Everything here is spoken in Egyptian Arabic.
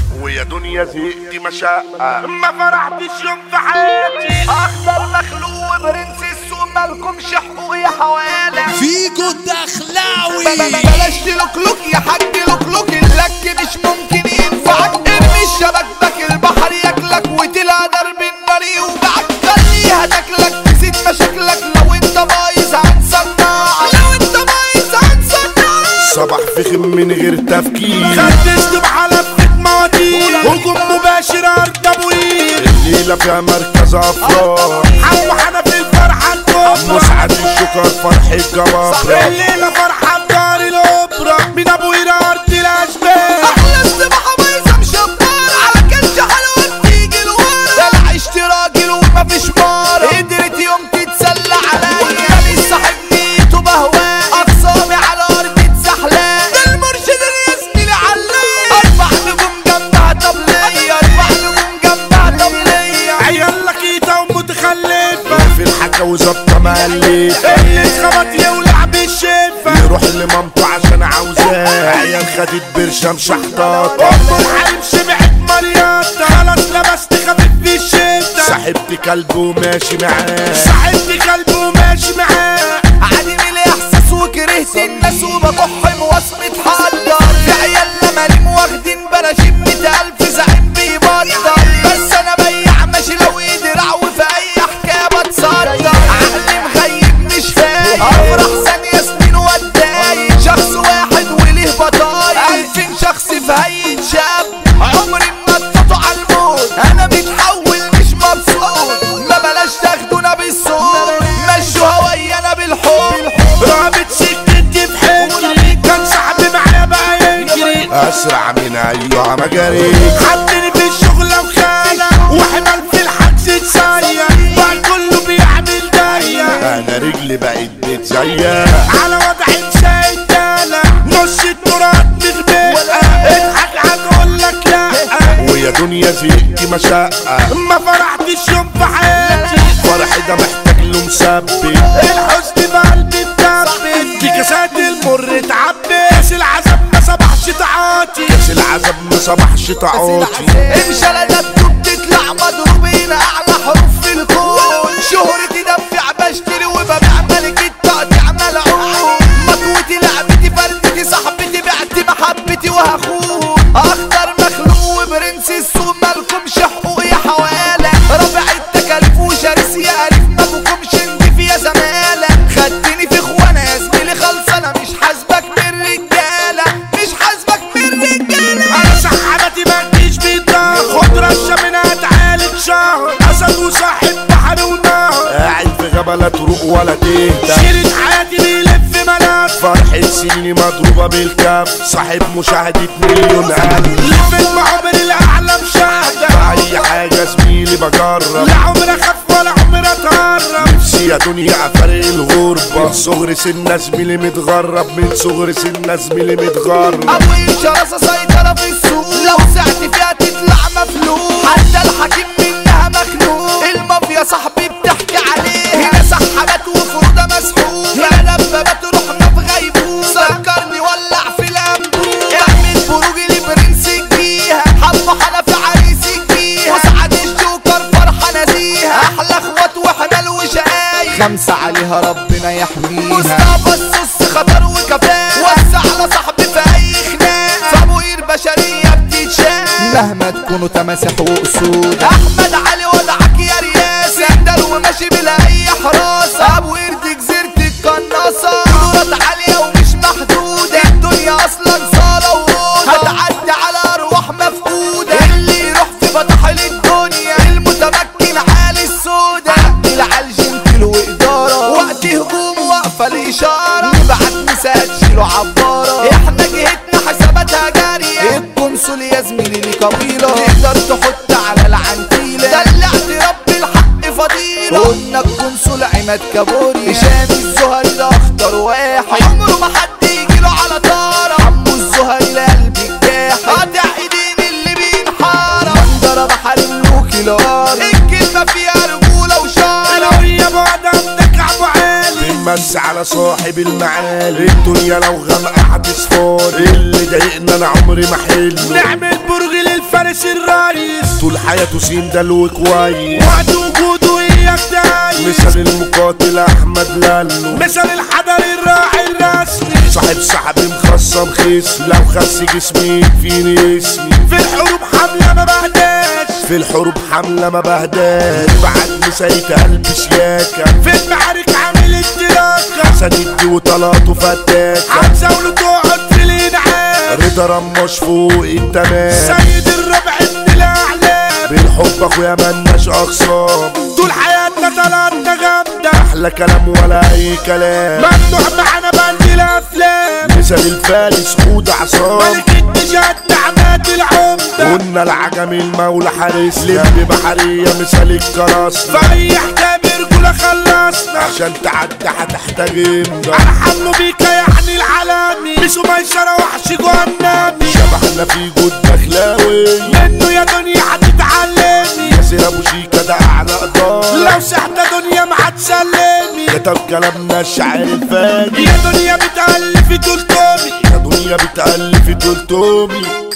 ويا دنيا زهقت مشقة ما فرحتش يوم في حياتي اخضر مخلوق برنس السوق مالكمش حقوق يا حوالي فيكو الدخلاوي بلاش تلوكلوك يا حاج لوكلوك اللك مش ممكن ينفعك ارمي الشبكتك البحر ياكلك وتلا درب النار يوجعك خليها تاكلك تزيد مشاكلك لو انت بايظ هنصنعك لو انت بايظ هنصنعك صباح فخم من غير تفكير خدشت بحلبة مواتير هجوم مباشر ارض ابوير الليلة فيها مركز أفراح حمو حنفي الفرحة الكبرى مسعد الشكر فرح الجبابرة الليلة فرحة بدار الأوبرا من أبوير أرض الأشباه احلى السباحة بايظة مشبرة على كلش حلوة بتيجي لورا ده انا عشت راجل ومفيش مارة قدرت يوم تتسلى عليا والنبي صاحب نيته بهواه اقصامي على ارض اتزحلق ده المرشد الياسمين علاه اربع نجوم جنبها طب ليا اربع نجوم جنبها طب ليا عيال لقيتة ومتخلفة في الحكا وظبطة مقلفة اللي اتخبط يولع بالشفة يروح لمامته عشان عاوزاه عيال خدت برشام شحطاط أم الحريم شبعت مرياضة خلاص لبست خفيف في الشتا صاحبت كلب وماشي معاه صاحبتي كلب وماشي معاه عدم الاحساس وكرهت الناس وبكح بوصمة حضر في عيال لماليم واخدين براشيم مية الف زعيم بيبطل بس انا بيع ماشي لو ايدي رعو في اي حكاية بتصدر عقلي مخيب مش فايق افرح ثانية سنين واتضايق شخص واحد وليه بطايق الفين شخص في هيئة شاب عمري ما اتقطع على الموت انا متحول مش مبسوط ما بلاش تاخدونا بالصوت مشوها ويانا بالحب رابط سكتي في حجري كان صاحبي معايا بقى يجري أسرع من أيها مجاري حطني في الشغلة وخانة وحمل في الحجز اتسير بقى كله بيعمل داية أنا رجلي بقت بتزيق على وضع انسان دالة نص التراب مغبقة اضحك هتقول لك لا ويا دنيا زهقت مشقة ما فرحتش يوم في حياتي فرح ده محتاج له مثبت الحزن بقلبي مدبت في كاسات المر اتعبت كاس العذاب ما صبحش تعاطي كاس العذاب ما صبحش تعاطي امشي على دبته بتطلع مضروبين اعلى حروف في الكون شهرتي دفع بشتري وببيع ملك التقطيع ملعون مطوتي لعبتي فردتي صاحبتي بعت محبتي وهخون اخضر مخلوق وبرنس السوق مالكمش حقوق يا حوالة رافع التكاليف وشرس يا الف ما بكمش نضيف يا زمالة خدتني في اخوانا يا زميلي خلص انا مش حاسبك من رجالة مش حاسبك من رجالة انا سحبتي ما تجيش بيضاء خد رشة منها تعالج شهر اسد وصاحب بحر ونهر قاعد في غابة لا تروق ولا تهدى شيلة حياتي بيلف ملاف فرحة سنيني مضروبة بالكف صاحب مشاهدة مليون ألف لفت بعمر الاعلى مشاهدة في أي حاجة زميلي بجرب لا عمر اخاف ولا عمر اتهرب نفسي يا دنيا فرق الغربة من صغر سنة زميلي متغرب من صغر سنة زميلي متغرب ابوي شراسة سيطرة في السوق لو سعت فيها تطلع مفلوق حتى الحكيم منها مخنوق المافيا صاحبي بتحكي عليه هنا سحبات وفرودة مسحوق هنا دبابات رحنا في غيبوبة سكرني ولع في الانبوب اعمل بروج لبرنس الجيها حبة حنفي عريس الجيها وسعد الجوكر فرحة نزيهة احلى اخوات واحنا الوشقاية خمسة عليها ربنا يحميها مصطفى السوس خطر وكفاء وسع على صاحبي في اي خناق فابوير بشرية بتتشاف مهما تكونوا تماسح واسود احمد علي وضعك يا رياس سندل وماشي بلا اي حراسة ابو قرد جزيرة القناصة قدرات عالية ومش محدودة الدنيا اصلا صالة وروضة هتعدي على ارواح مفقودة اللي يروح في بطحل الدنيا المتمكن عالي السودة عدل على الجنتل وادارة وقت هجوم واقفة الاشارة نبعت نسجله عبارة احنا جهتنا حساباتها جارية القنصل يا زميلي ليه قبيلة تقدر تحط على العنتيلة دلعت رب الحق فضيلة قلنا القنصل عماد كابوريا هشام الزهري ده اخطر واحد عمره ما حد يجيله على طارة عمو الزهري لقلبي الجاحد قاطع ايدين اللي بينحارة ضرب حرم له كيلار الكلمة فيها رجولة وشارة انا ويا بعد عندك ابو عالي بنمس على صاحب المعالي الدنيا لو غامقة هتصفار اللي ضايقنا انا عمري ما حلمه نعمل برج للفرق حياته سين دلو كويس وقت وجوده اياك دايس مثال المقاتل احمد لالو مثل الحضر الراعي الرسمي صاحب سحب مخصم خصم لو خس جسمي يكفيني اسمي في الحروب حملة ما بهداش في الحروب حملة ما بهداش بعد مسيت قلب شياكة في المعارك عامل الدراكة سندي وطلاته فتاكة هتزاوله تقعد في الانعام رضا رماش فوق التمام سيد الربع ابن الاعلام بالحب اخويا ملناش اخصام طول حياتنا طلعتنا جامدة احلى كلام ولا اي كلام ممنوع معانا بند الافلام مثال الفارس خود عصام ملك التجاد عماد العمدة قلنا العجم المولى حارس لم بحرية مثال الكراسنا في اي حكاية برجولة خلصنا عشان تعدي هتحتاج امضى انا حمله بيك يعني العالمي بيسو ميسرة وحش جهنمي شبحنا في جود دخلاوي منه يا دنيا هتتعلمي ياسر ابو شيكا ده اعلى قدار لو سحت دنيا ما هتسلمي كتب كلامنا الشاعر الفاجر يا دنيا بتألفي تلتمي يا دنيا بتألف دول تومي